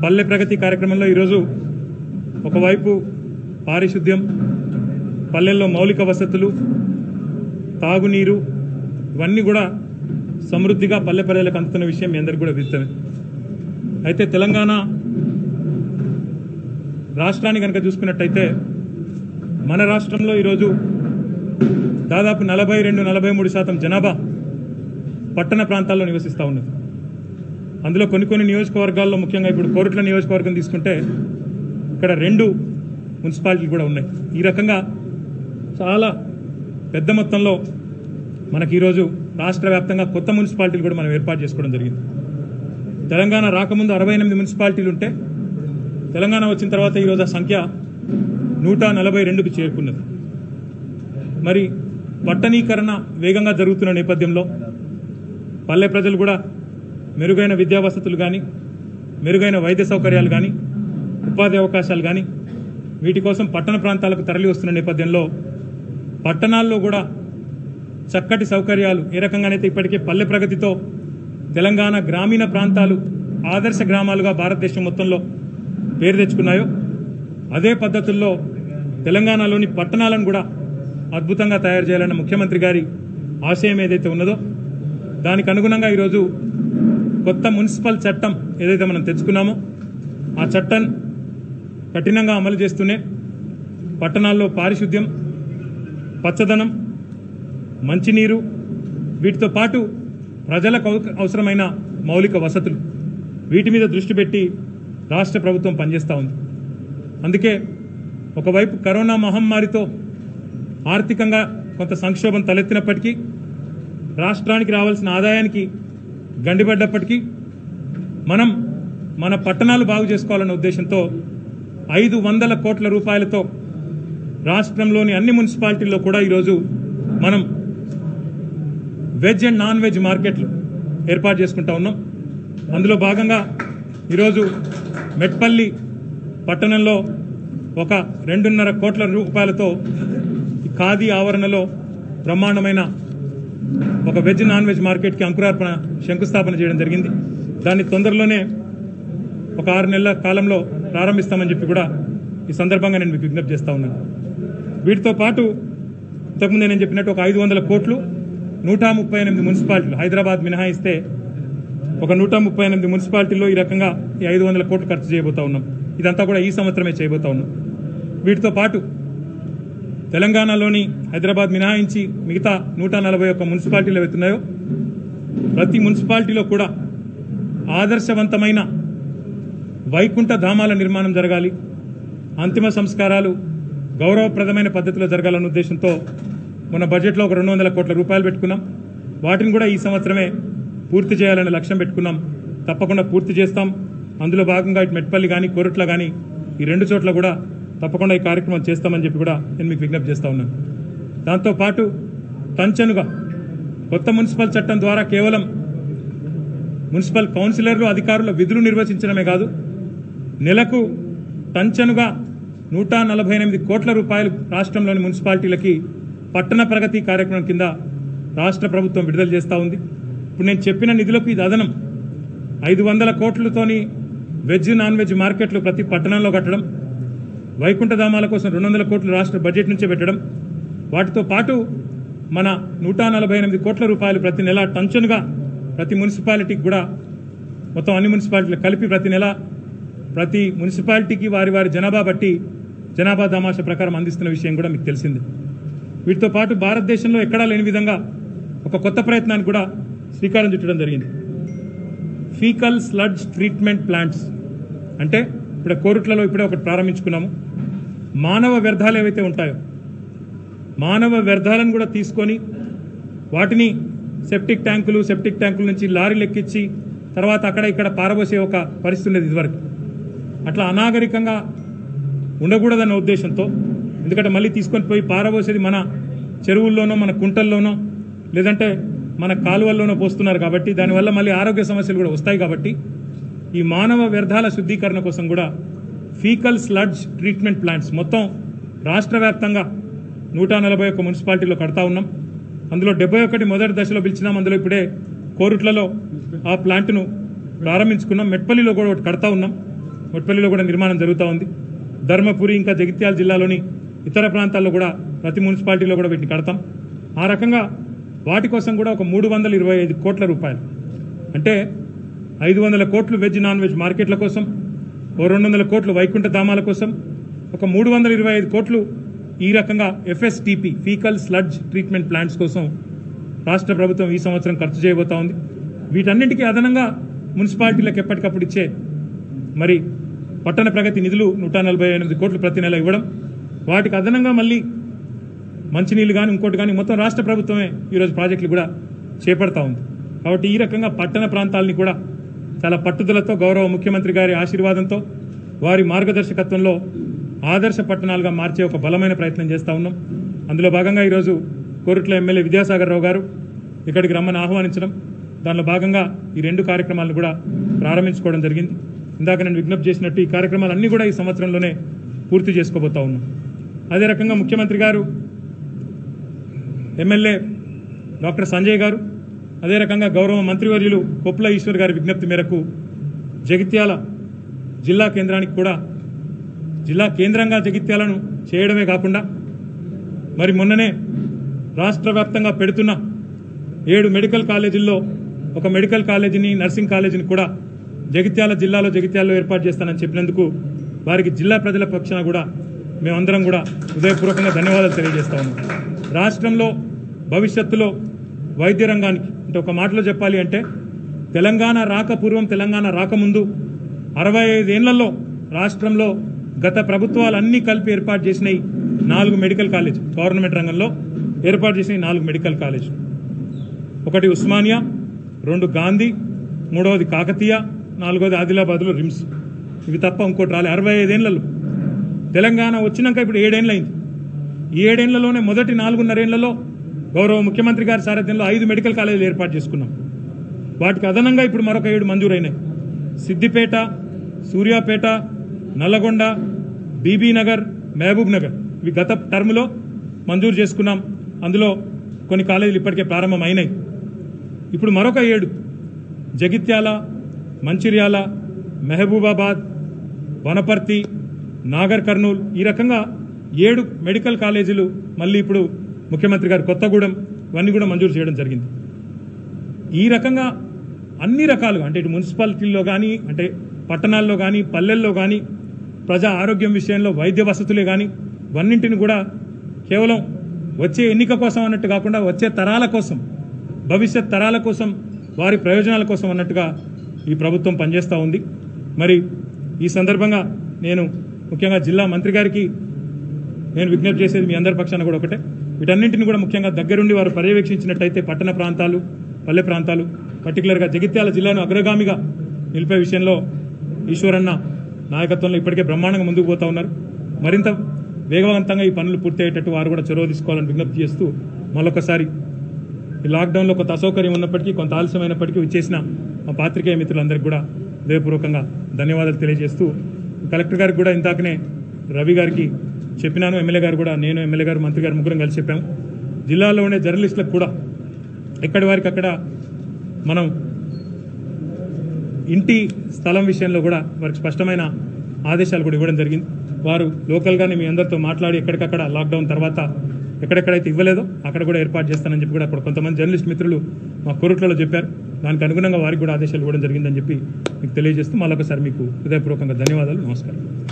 పల్లె ప్రగతి కార్యక్రమంలో ఈరోజు ఒకవైపు పారిశుద్ధ్యం పల్లెల్లో మౌలిక వసతులు తాగునీరు ఇవన్నీ కూడా సమృద్ధిగా పల్లె ప్రజలకు అందుతున్న విషయం మీ అందరికీ కూడా విదితమే అయితే తెలంగాణ రాష్ట్రాన్ని కనుక చూసుకున్నట్టయితే మన రాష్ట్రంలో ఈరోజు దాదాపు నలభై రెండు నలభై మూడు శాతం జనాభా పట్టణ ప్రాంతాల్లో నివసిస్తూ ఉన్నది అందులో కొన్ని కొన్ని నియోజకవర్గాల్లో ముఖ్యంగా ఇప్పుడు కోరుట్ల నియోజకవర్గం తీసుకుంటే ఇక్కడ రెండు మున్సిపాలిటీలు కూడా ఉన్నాయి ఈ రకంగా చాలా పెద్ద మొత్తంలో మనకి ఈరోజు రాష్ట్ర వ్యాప్తంగా కొత్త మున్సిపాలిటీలు కూడా మనం ఏర్పాటు చేసుకోవడం జరిగింది తెలంగాణ రాకముందు అరవై ఎనిమిది మున్సిపాలిటీలు ఉంటే తెలంగాణ వచ్చిన తర్వాత ఈరోజు ఆ సంఖ్య నూట నలభై రెండుకి చేరుకున్నది మరి పట్టణీకరణ వేగంగా జరుగుతున్న నేపథ్యంలో పల్లె ప్రజలు కూడా మెరుగైన విద్యా వసతులు కానీ మెరుగైన వైద్య సౌకర్యాలు కానీ ఉపాధి అవకాశాలు కానీ వీటి కోసం పట్టణ ప్రాంతాలకు తరలి వస్తున్న నేపథ్యంలో పట్టణాల్లో కూడా చక్కటి సౌకర్యాలు ఏ రకంగానైతే ఇప్పటికే పల్లె ప్రగతితో తెలంగాణ గ్రామీణ ప్రాంతాలు ఆదర్శ గ్రామాలుగా భారతదేశం మొత్తంలో పేరు తెచ్చుకున్నాయో అదే పద్ధతుల్లో తెలంగాణలోని పట్టణాలను కూడా అద్భుతంగా తయారు చేయాలన్న ముఖ్యమంత్రి గారి ఆశయం ఏదైతే ఉన్నదో దానికి అనుగుణంగా ఈరోజు కొత్త మున్సిపల్ చట్టం ఏదైతే మనం తెచ్చుకున్నామో ఆ చట్టం కఠినంగా అమలు చేస్తూనే పట్టణాల్లో పారిశుద్ధ్యం పచ్చదనం మంచినీరు వీటితో పాటు ప్రజలకు అవ- అవసరమైన మౌలిక వసతులు వీటి మీద దృష్టి పెట్టి రాష్ట్ర ప్రభుత్వం పనిచేస్తూ ఉంది అందుకే ఒకవైపు కరోనా మహమ్మారితో ఆర్థికంగా కొంత సంక్షోభం తలెత్తినప్పటికీ రాష్ట్రానికి రావాల్సిన ఆదాయానికి గండిపడ్డప్పటికీ మనం మన పట్టణాలు బాగు చేసుకోవాలన్న ఉద్దేశంతో ఐదు వందల కోట్ల రూపాయలతో రాష్ట్రంలోని అన్ని మున్సిపాలిటీల్లో కూడా ఈరోజు మనం వెజ్ అండ్ నాన్ వెజ్ మార్కెట్లు ఏర్పాటు చేసుకుంటా ఉన్నాం అందులో భాగంగా ఈరోజు మెట్పల్లి పట్టణంలో ఒక రెండున్నర కోట్ల రూపాయలతో ఈ ఖాదీ ఆవరణలో బ్రహ్మాండమైన ఒక వెజ్ నాన్ వెజ్ మార్కెట్కి అంకురార్పణ శంకుస్థాపన చేయడం జరిగింది దాన్ని తొందరలోనే ఒక ఆరు నెలల కాలంలో ప్రారంభిస్తామని చెప్పి కూడా ఈ సందర్భంగా నేను మీకు విజ్ఞప్తి చేస్తా ఉన్నాను వీటితో పాటు ఇంతకుముందు నేను చెప్పినట్టు ఒక ఐదు వందల కోట్లు నూట ముప్పై ఎనిమిది మున్సిపాలిటీలు హైదరాబాద్ మినహాయిస్తే ఒక నూట ముప్పై ఎనిమిది మున్సిపాలిటీల్లో ఈ రకంగా ఈ ఐదు వందల కోట్లు ఖర్చు చేయబోతా ఉన్నాం ఇదంతా కూడా ఈ సంవత్సరమే చేయబోతా ఉన్నాం వీటితో పాటు తెలంగాణలోని హైదరాబాద్ మినహాయించి మిగతా నూట నలభై ఒక్క మున్సిపాలిటీలు అవుతున్నాయో ప్రతి మున్సిపాలిటీలో కూడా ఆదర్శవంతమైన వైకుంఠ ధామాల నిర్మాణం జరగాలి అంతిమ సంస్కారాలు గౌరవప్రదమైన పద్ధతిలో జరగాలన్న ఉద్దేశంతో మన బడ్జెట్లో ఒక రెండు వందల కోట్ల రూపాయలు పెట్టుకున్నాం వాటిని కూడా ఈ సంవత్సరమే పూర్తి చేయాలనే లక్ష్యం పెట్టుకున్నాం తప్పకుండా పూర్తి చేస్తాం అందులో భాగంగా ఇటు మెట్పల్లి కానీ కోరట్ల కానీ ఈ రెండు చోట్ల కూడా తప్పకుండా ఈ కార్యక్రమం చేస్తామని చెప్పి కూడా నేను మీకు విజ్ఞప్తి చేస్తా ఉన్నాను దాంతోపాటు టంచనుగా కొత్త మున్సిపల్ చట్టం ద్వారా కేవలం మున్సిపల్ కౌన్సిలర్లు అధికారుల విధులు నిర్వచించడమే కాదు నెలకు టంచనుగా నూట నలభై ఎనిమిది కోట్ల రూపాయలు రాష్ట్రంలోని మున్సిపాలిటీలకి పట్టణ ప్రగతి కార్యక్రమం కింద రాష్ట్ర ప్రభుత్వం విడుదల చేస్తూ ఉంది ఇప్పుడు నేను చెప్పిన నిధులకు ఇది అదనం ఐదు వందల కోట్లతోని వెజ్ నాన్ వెజ్ మార్కెట్లు ప్రతి పట్టణంలో కట్టడం వైకుంఠధామాల కోసం రెండు వందల కోట్లు రాష్ట్ర బడ్జెట్ నుంచే పెట్టడం వాటితో పాటు మన నూట నలభై ఎనిమిది కోట్ల రూపాయలు ప్రతి నెల టంచనుగా ప్రతి మున్సిపాలిటీకి కూడా మొత్తం అన్ని మున్సిపాలిటీలు కలిపి ప్రతి నెల ప్రతి మున్సిపాలిటీకి వారి వారి జనాభా బట్టి జనాభా దామాష ప్రకారం అందిస్తున్న విషయం కూడా మీకు తెలిసిందే వీటితో పాటు భారతదేశంలో ఎక్కడా లేని విధంగా ఒక కొత్త ప్రయత్నానికి కూడా శ్రీకారం చుట్టడం జరిగింది ఫీకల్ స్లడ్జ్ ట్రీట్మెంట్ ప్లాంట్స్ అంటే ఇప్పుడు కోరుట్లలో ఇప్పుడే ఒకటి ప్రారంభించుకున్నాము మానవ వ్యర్థాలు ఏవైతే ఉంటాయో మానవ వ్యర్థాలను కూడా తీసుకొని వాటిని సెప్టిక్ ట్యాంకులు సెప్టిక్ ట్యాంకుల నుంచి లారీలు ఎక్కించి తర్వాత అక్కడ ఇక్కడ పారబోసే ఒక పరిస్థితి ఉండేది ఇదివరకు అట్లా అనాగరికంగా ఉండకూడదన్న ఉద్దేశంతో ఎందుకంటే మళ్ళీ తీసుకొని పోయి పారబోసేది మన చెరువుల్లోనో మన కుంటల్లోనో లేదంటే మన కాలువల్లోనో పోస్తున్నారు కాబట్టి దానివల్ల మళ్ళీ ఆరోగ్య సమస్యలు కూడా వస్తాయి కాబట్టి ఈ మానవ వ్యర్థాల శుద్ధీకరణ కోసం కూడా ఫీకల్ స్లడ్జ్ ట్రీట్మెంట్ ప్లాంట్స్ మొత్తం రాష్ట్ర వ్యాప్తంగా నూట నలభై ఒక్క మున్సిపాలిటీలో కడతా ఉన్నాం అందులో డెబ్బై ఒకటి మొదటి దశలో పిలిచినాం అందులో ఇప్పుడే కోరుట్లలో ఆ ప్లాంట్ను ప్రారంభించుకున్నాం మెట్పల్లిలో కూడా ఒకటి కడతా ఉన్నాం మొట్పల్లిలో కూడా నిర్మాణం జరుగుతూ ఉంది ధర్మపురి ఇంకా జగిత్యాల జిల్లాలోని ఇతర ప్రాంతాల్లో కూడా ప్రతి మున్సిపాలిటీలో కూడా వీటిని కడతాం ఆ రకంగా వాటి కోసం కూడా ఒక మూడు వందల ఇరవై ఐదు కోట్ల రూపాయలు అంటే ఐదు వందల కోట్లు వెజ్ నాన్ వెజ్ మార్కెట్ల కోసం ఓ రెండు వందల కోట్లు వైకుంఠ ధామాల కోసం ఒక మూడు వందల ఇరవై ఐదు కోట్లు ఈ రకంగా FSTP faecal sludge treatment plants కోసం రాష్ట్ర ప్రభుత్వం ఈ సంవత్సరం ఖర్చు చేయబోతా ఉంది వీటన్నింటికీ అదనంగా మున్సిపాలిటీలకు ఎప్పటికప్పుడు ఇచ్చే మరి పట్టణ ప్రగతి నిధులు నూట నలభై ఎనిమిది కోట్లు ప్రతి నెల ఇవ్వడం వాటికి అదనంగా మళ్ళీ మంచినీళ్ళు కానీ ఇంకోటి కానీ మొత్తం రాష్ట్ర ప్రభుత్వమే ఈరోజు ప్రాజెక్టులు కూడా చేపడతా ఉంది కాబట్టి ఈ రకంగా పట్టణ ప్రాంతాలని కూడా చాలా పట్టుదలతో గౌరవ ముఖ్యమంత్రి గారి ఆశీర్వాదంతో వారి మార్గదర్శకత్వంలో ఆదర్శ పట్టణాలుగా మార్చే ఒక బలమైన ప్రయత్నం చేస్తూ ఉన్నాం అందులో భాగంగా ఈరోజు కోరుట్ల ఎమ్మెల్యే విద్యాసాగర్ రావు గారు ఇక్కడికి రమ్మని ఆహ్వానించడం దానిలో భాగంగా ఈ రెండు కార్యక్రమాలను కూడా ప్రారంభించుకోవడం జరిగింది ఇందాక నేను విజ్ఞప్తి చేసినట్టు ఈ కార్యక్రమాలన్నీ కూడా ఈ సంవత్సరంలోనే పూర్తి చేసుకోబోతా ఉన్నాం అదే రకంగా ముఖ్యమంత్రి గారు ఎమ్మెల్యే డాక్టర్ సంజయ్ గారు అదే రకంగా గౌరవ మంత్రివర్యులు కొప్పుల ఈశ్వర్ గారి విజ్ఞప్తి మేరకు జగిత్యాల జిల్లా కేంద్రానికి కూడా జిల్లా కేంద్రంగా జగిత్యాలను చేయడమే కాకుండా మరి మొన్ననే రాష్ట్ర వ్యాప్తంగా పెడుతున్న ఏడు మెడికల్ కాలేజీల్లో ఒక మెడికల్ కాలేజీని నర్సింగ్ కాలేజీని కూడా జగిత్యాల జిల్లాలో జగిత్యాలలో ఏర్పాటు చేస్తానని చెప్పినందుకు వారికి జిల్లా ప్రజల పక్షాన కూడా మేమందరం కూడా హృదయపూర్వకంగా ధన్యవాదాలు తెలియజేస్తా ఉన్నాం రాష్ట్రంలో భవిష్యత్తులో వైద్య రంగానికి అంటే ఒక మాటలో చెప్పాలి అంటే తెలంగాణ రాకపూర్వం తెలంగాణ రాకముందు అరవై ఐదేళ్లలో రాష్ట్రంలో గత ప్రభుత్వాలన్నీ కలిపి ఏర్పాటు చేసినాయి నాలుగు మెడికల్ కాలేజ్ గవర్నమెంట్ రంగంలో ఏర్పాటు చేసిన నాలుగు మెడికల్ కాలేజ్ ఒకటి ఉస్మానియా రెండు గాంధీ మూడవది కాకతీయ నాలుగవది ఆదిలాబాద్లో రిమ్స్ ఇవి తప్ప ఇంకోటి రాలే అరవై ఐదేళ్లలో తెలంగాణ వచ్చినాక ఇప్పుడు ఏడేళ్ళు అయింది ఈ ఏడేళ్లలోనే మొదటి నాలుగున్నరేళ్లలో గౌరవ ముఖ్యమంత్రి గారి సారథ్యంలో ఐదు మెడికల్ కాలేజీలు ఏర్పాటు చేసుకున్నాం వాటికి అదనంగా ఇప్పుడు మరొక ఏడు మంజూరైనాయి సిద్దిపేట సూర్యాపేట నల్లగొండ బీబీ నగర్ మహబూబ్ నగర్ ఇవి గత టర్మ్లో మంజూరు చేసుకున్నాం అందులో కొన్ని కాలేజీలు ఇప్పటికే ప్రారంభం అయినాయి ఇప్పుడు మరొక ఏడు జగిత్యాల మంచిర్యాల మహబూబాబాద్ వనపర్తి నాగర్ కర్నూల్ ఈ రకంగా ఏడు మెడికల్ కాలేజీలు మళ్ళీ ఇప్పుడు ముఖ్యమంత్రి గారు కొత్తగూడెం ఇవన్నీ కూడా మంజూరు చేయడం జరిగింది ఈ రకంగా అన్ని రకాలుగా అంటే ఇటు మున్సిపాలిటీల్లో కానీ అంటే పట్టణాల్లో కానీ పల్లెల్లో కానీ ప్రజా ఆరోగ్యం విషయంలో వైద్య వసతులే కానీ ఇవన్నింటిని కూడా కేవలం వచ్చే ఎన్నిక కోసం అన్నట్టు కాకుండా వచ్చే తరాల కోసం భవిష్యత్ తరాల కోసం వారి ప్రయోజనాల కోసం అన్నట్టుగా ఈ ప్రభుత్వం పనిచేస్తూ ఉంది మరి ఈ సందర్భంగా నేను ముఖ్యంగా జిల్లా మంత్రి గారికి నేను విజ్ఞప్తి చేసేది మీ అందరి పక్షాన కూడా ఒకటే వీటన్నింటిని కూడా ముఖ్యంగా దగ్గరుండి వారు పర్యవేక్షించినట్టయితే పట్టణ ప్రాంతాలు పల్లె ప్రాంతాలు పర్టికులర్గా జగిత్యాల జిల్లాను అగ్రగామిగా నిలిపే విషయంలో ఈశ్వరన్న నాయకత్వంలో ఇప్పటికే బ్రహ్మాండంగా ముందుకు పోతా ఉన్నారు మరింత వేగవంతంగా ఈ పనులు పూర్తి అయ్యేటట్టు వారు కూడా చొరవ తీసుకోవాలని విజ్ఞప్తి చేస్తూ మరొకసారి ఈ లాక్డౌన్లో కొంత అసౌకర్యం ఉన్నప్పటికీ కొంత ఆలస్యమైనప్పటికీ ఇచ్చేసిన మా పాత్రికేయ మిత్రులందరికీ కూడా హృదయపూర్వకంగా ధన్యవాదాలు తెలియజేస్తూ కలెక్టర్ గారికి కూడా ఇందాకనే రవి గారికి చెప్పినాను ఎమ్మెల్యే గారు కూడా నేను ఎమ్మెల్యే గారు మంత్రి గారు ముగ్గురం కలిసి చెప్పాము జిల్లాలో ఉండే జర్నలిస్టులకు కూడా ఎక్కడి వారికి అక్కడ మనం ఇంటి స్థలం విషయంలో కూడా వారికి స్పష్టమైన ఆదేశాలు కూడా ఇవ్వడం జరిగింది వారు లోకల్గానే మీ అందరితో మాట్లాడి ఎక్కడికక్కడ లాక్డౌన్ తర్వాత ఎక్కడెక్కడైతే ఇవ్వలేదో అక్కడ కూడా ఏర్పాటు చేస్తానని చెప్పి కూడా అక్కడ కొంతమంది జర్నలిస్ట్ మిత్రులు మా కోరుట్లలో చెప్పారు దానికి అనుగుణంగా వారికి కూడా ఆదేశాలు ఇవ్వడం జరిగిందని చెప్పి మీకు తెలియజేస్తూ మళ్ళొకసారి మీకు హృదయపూర్వకంగా ధన్యవాదాలు నమస్కారం